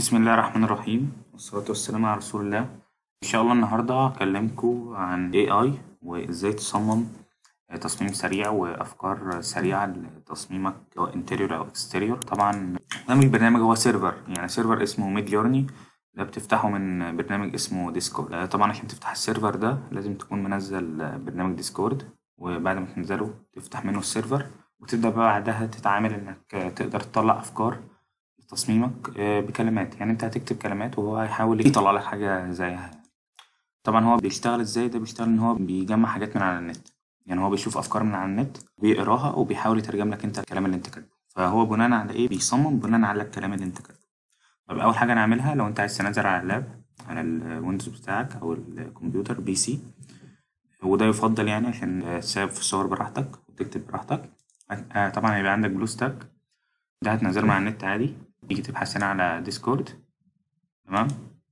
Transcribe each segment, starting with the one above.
بسم الله الرحمن الرحيم والصلاة والسلام على رسول الله إن شاء الله النهاردة هكلمكم عن AI وإزاي تصمم تصميم سريع وأفكار سريعة لتصميمك سواء interior أو exterior طبعا برنامج البرنامج هو سيرفر يعني سيرفر اسمه ميد جورني ده بتفتحه من برنامج اسمه ديسكورد طبعا عشان تفتح السيرفر ده لازم تكون منزل برنامج ديسكورد وبعد ما تنزله تفتح منه السيرفر وتبدأ بقى بعدها تتعامل إنك تقدر تطلع أفكار تصميمك بكلمات يعني انت هتكتب كلمات وهو هيحاول يطلع لك حاجة زيها طبعا هو بيشتغل ازاي ده بيشتغل ان هو بيجمع حاجات من على النت يعني هو بيشوف افكار من على النت بيقراها وبيحاول يترجم لك انت الكلام اللي انت كاتبه فهو بناء على ايه بيصمم بناء على الكلام اللي انت كاتبه طب اول حاجة نعملها لو انت عايز تنزل على اللاب على الويندوز بتاعك او الكمبيوتر بي سي وده يفضل يعني عشان تساب في الصور براحتك وتكتب براحتك طبعا هيبقى عندك بلو ستاك ده هتنزله من على النت عادي تيجي تبحث هنا على ديسكورد تمام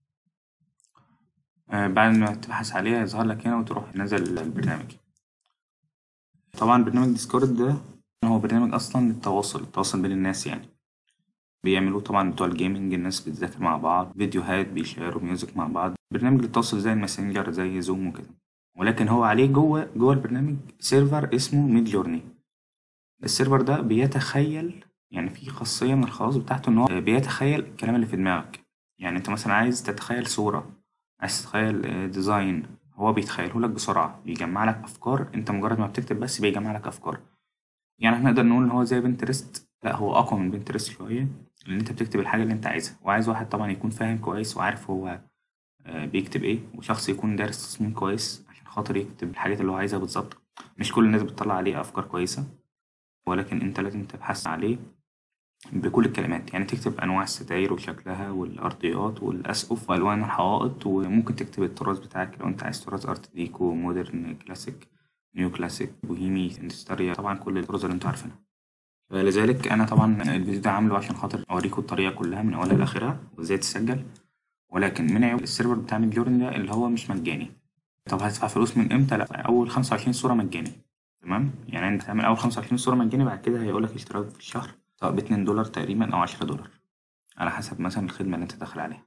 آه بعد ما تبحث عليه هيظهر لك هنا وتروح تنزل البرنامج طبعا برنامج ديسكورد ده هو برنامج اصلا للتواصل التواصل بين الناس يعني بيعملوه طبعا بتوع الجيمنج الناس بتذاكر مع بعض فيديوهات بيشيروا ميوزك مع بعض برنامج للتواصل زي الماسنجر زي زوم وكده ولكن هو عليه جوه جوه البرنامج سيرفر اسمه ميد جورني السيرفر ده بيتخيل يعني في خاصية من الخواص بتاعته إن هو بيتخيل الكلام اللي في دماغك يعني أنت مثلا عايز تتخيل صورة عايز تتخيل ديزاين هو بيتخيله لك بسرعة بيجمع لك أفكار أنت مجرد ما بتكتب بس بيجمع لك أفكار يعني احنا نقدر نقول إن هو زي بنترست لأ هو أقوى من بنترست شوية لأن أنت بتكتب الحاجة اللي أنت عايزها وعايز واحد طبعا يكون فاهم كويس وعارف هو بيكتب إيه وشخص يكون دارس تصميم كويس عشان خاطر يكتب الحاجات اللي هو عايزها بالظبط مش كل الناس بتطلع عليه أفكار كويسة ولكن أنت لازم تبحث عليه بكل الكلمات يعني تكتب أنواع الستاير وشكلها والأرضيات والأسقف وألوان الحوائط وممكن تكتب الطراز بتاعك لو أنت عايز طراز أرت ديكو مودرن كلاسيك نيو كلاسيك بوهيمي اندستريا طبعا كل الطراز اللي أنتوا عارفينها لذلك أنا طبعا الفيديو ده عامله عشان خاطر أوريكم الطريقة كلها من أولها لآخرها وإزاي تسجل ولكن من عيوب السيرفر بتاع ميدجورن ده اللي هو مش مجاني طب هتدفع فلوس من إمتى؟ لأ أول خمسة وعشرين صورة مجاني تمام يعني أنت تعمل أول خمسة وعشرين صورة مجاني بعد كده هيقولك اشتراك في الشهر سواء باتنين دولار تقريبا أو عشرة دولار على حسب مثلا الخدمة اللي أنت داخل عليها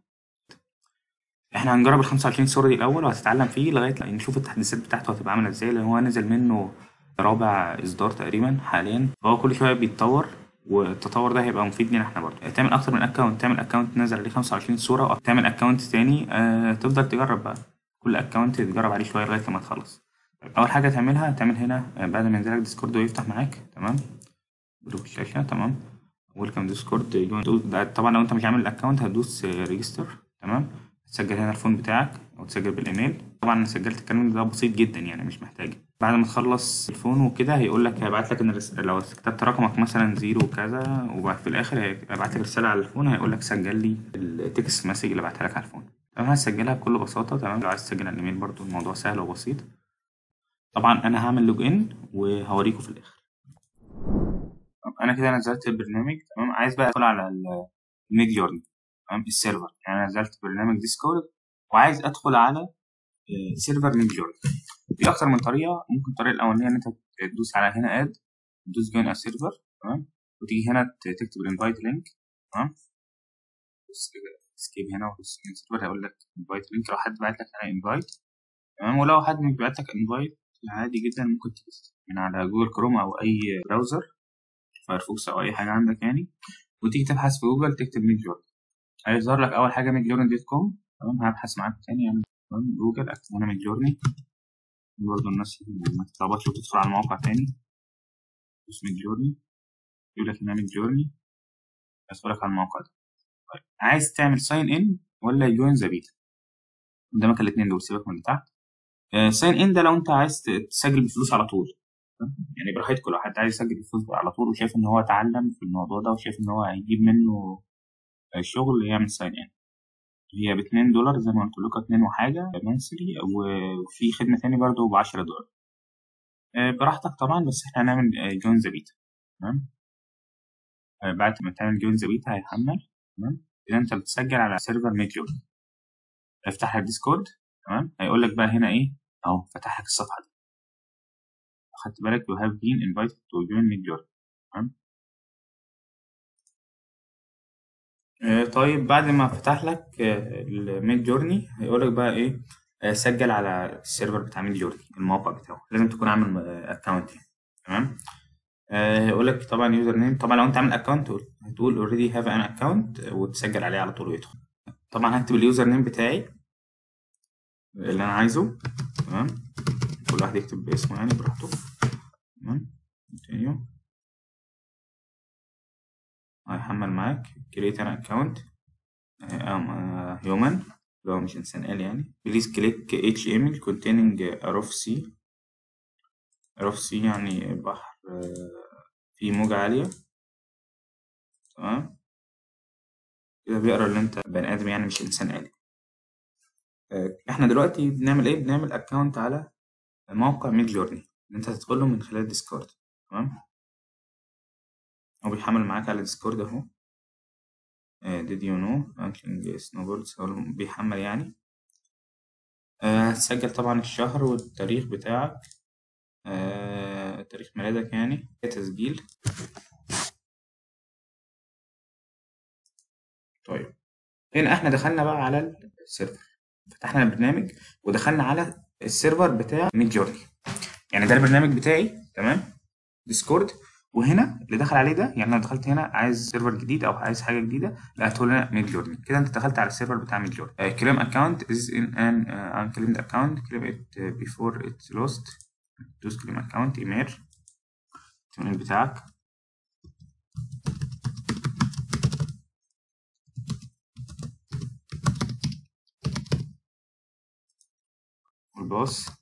احنا هنجرب الخمسة وعشرين صورة دي الأول وهتتعلم فيه لغاية نشوف التحديثات بتاعته هتبقى عاملة ازاي لأن هو نزل منه رابع إصدار تقريبا حاليا فهو كل شوية بيتطور والتطور ده هيبقى مفيد لينا احنا برضه تعمل أكتر من أكونت تعمل أكونت تنزل عليه خمسة وعشرين صورة أو تعمل أكونت تاني اه تفضل تجرب بقى كل أكونت تجرب عليه شوية لغاية لما تخلص أول حاجة تعملها تعمل هنا بعد ما ينزلك ديسكورد ويفتح معاك تمام بلوك الشاشة تمام ويلكم ديسكورد طبعا لو انت مش عامل الاكونت هتدوس ريجستر تمام تسجل هنا الفون بتاعك او تسجل بالايميل طبعا انا سجلت الكلام ده بسيط جدا يعني مش محتاج بعد ما تخلص الفون وكده هيقول لك هيبعت لك ان لو كتبت رقمك مثلا زيرو كذا وبعد في الاخر هيبعت لك رساله على الفون هيقول لك سجل لي التكست مسج اللي بعتها لك على الفون تمام هتسجلها بكل بساطه تمام لو عايز تسجل على الايميل برضو الموضوع سهل وبسيط طبعا انا هعمل لوج ان وهوريكم في الاخر انا كده نزلت البرنامج تمام عايز بقى ادخل على الميد جورني تمام السيرفر يعني انا نزلت برنامج ديسكورد وعايز ادخل على سيرفر ميد جورني في اكتر من طريقه ممكن الطريقه الاولانيه ان انت تدوس على هنا اد تدوس جوين السيرفر تمام وتيجي هنا تكتب الانفايت لينك تمام بص كده سكيب هنا وتدوس السيرفر هيقول لك انفايت لينك لو حد بعت لك هنا انفايت تمام ولو حد مش بعت لك انفايت عادي جدا ممكن تدوس من على جوجل كروم او اي براوزر فايرفوكس او اي حاجه عندك يعني وتيجي تبحث في جوجل تكتب ميد جورن هيظهر لك اول حاجه ميد جورن دوت كوم تمام هبحث معاك تاني يعني جوجل اكتب هنا ميد جورني برضه الناس ما تتلخبطش وتدخل على الموقع تاني دوس ميد جورني يقول لك هنا ميد جورني يدخلك على الموقع ده طيب عايز تعمل ساين ان ولا جوين ذا بيتا قدامك الاثنين دول سيبك من اللي تحت ساين ان ده لو انت عايز تسجل بفلوس على طول يعني براحتكم لو حد عايز يسجل الفلوس على طول وشايف ان هو اتعلم في الموضوع ده وشايف ان هو هيجيب منه شغل يعمل ساين ان هي باتنين دولار زي ما قلت لكم اتنين وحاجة منسلي وفي خدمة تاني برضه بعشرة دولار براحتك طبعا بس احنا هنعمل جوين ذا بيتا تمام بعد ما تعمل جوين ذا بيتا هيحمل تمام إذا أنت بتسجل على سيرفر ميدجور افتح الديسكورد تمام هيقول لك بقى هنا إيه أهو فتح لك الصفحة دي خدت بالك you have been invited to join Midjourney تمام آه، طيب بعد ما فتح لك الميد جورني هيقول لك بقى ايه آه، سجل على السيرفر بتاع ميد جورني الموقع بتاعه لازم تكون عامل اكونت يعني تمام آه، هيقول لك طبعا يوزر نيم طبعا لو انت عامل اكونت هتقول اوريدي هاف ان اكونت وتسجل عليه على طول ويدخل طبعا هكتب اليوزر نيم بتاعي اللي انا عايزه تمام كل واحد يكتب باسمه يعني براحته تمام continue هيحمل معاك create an account ام human اللي هو مش انسان آلي يعني please click HTML containing حروف C حروف C يعني بحر آه، فيه موجة عالية تمام كده بيقرا اللي انت بني ادم يعني مش انسان آلي آه، احنا دلوقتي بنعمل ايه بنعمل اكونت على موقع ميد جورني اللي انت هتدخل له من خلال ديسكورد تمام هو بيحمل معاك على ديسكورد اهو آه، did you know ranking snowboards هو بيحمل يعني آه، هتسجل طبعا الشهر والتاريخ بتاعك آه، تاريخ ميلادك يعني تسجيل طيب هنا احنا دخلنا بقى على السيرفر فتحنا البرنامج ودخلنا على السيرفر بتاع ميد جورني يعني ده البرنامج بتاعي تمام ديسكورد وهنا اللي دخل عليه ده يعني انا دخلت هنا عايز سيرفر جديد او عايز حاجه جديده لا هتقول لنا ميد جورني كده انت دخلت على السيرفر بتاع ميد جورني كليم اكونت از ان ان unclaimed account claim it before it's lost دوس كليم اكونت ايميل الايميل بتاعك والباص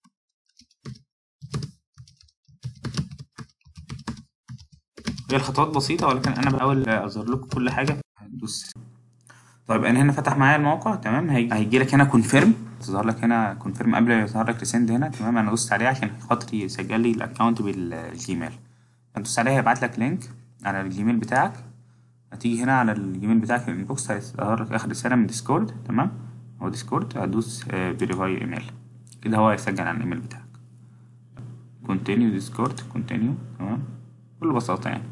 هي الخطوات بسيطة ولكن أنا بحاول أظهر لكم كل حاجة هتدوس طيب أنا هنا فتح معايا الموقع تمام هيجي لك هنا كونفيرم تظهر لك هنا كونفيرم قبل ما يظهر لك ريسند هنا تمام أنا دوست عليه عشان خاطر يسجل لي الأكونت بالجيميل هتدوس عليه هيبعت لك لينك على الجيميل بتاعك هتيجي هنا على الجيميل بتاعك الانبوكس هيظهر لك آخر رسالة من ديسكورد تمام هو ديسكورد هتدوس فيريفاي ايميل كده هو هيسجل على الايميل بتاعك كونتينيو ديسكورد كونتينيو تمام بكل بساطة يعني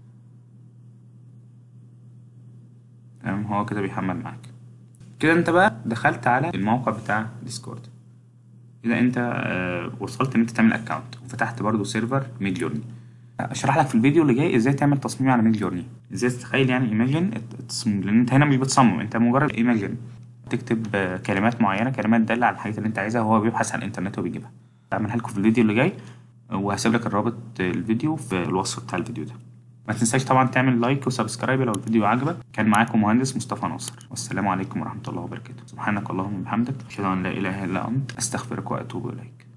تمام هو كده بيحمل معاك كده انت بقى دخلت على الموقع بتاع ديسكورد كده انت آه وصلت ان انت تعمل اكونت وفتحت برضو سيرفر ميد جورني اشرح لك في الفيديو اللي جاي ازاي تعمل تصميم على ميد جورني ازاي تتخيل يعني ايماجن التصميم لان انت هنا مش بتصمم انت مجرد ايماجن تكتب كلمات معينه كلمات داله على الحاجات اللي انت عايزها وهو بيبحث على الانترنت وبيجيبها هعملها لكم في الفيديو اللي جاي وهسيب لك الرابط الفيديو في الوصف بتاع الفيديو ده ما تنساش طبعا تعمل لايك وسبسكرايب لو الفيديو عجبك كان معاكم مهندس مصطفى ناصر والسلام عليكم ورحمه الله وبركاته سبحانك اللهم وبحمدك اشهد ان لا اله الا انت استغفرك واتوب اليك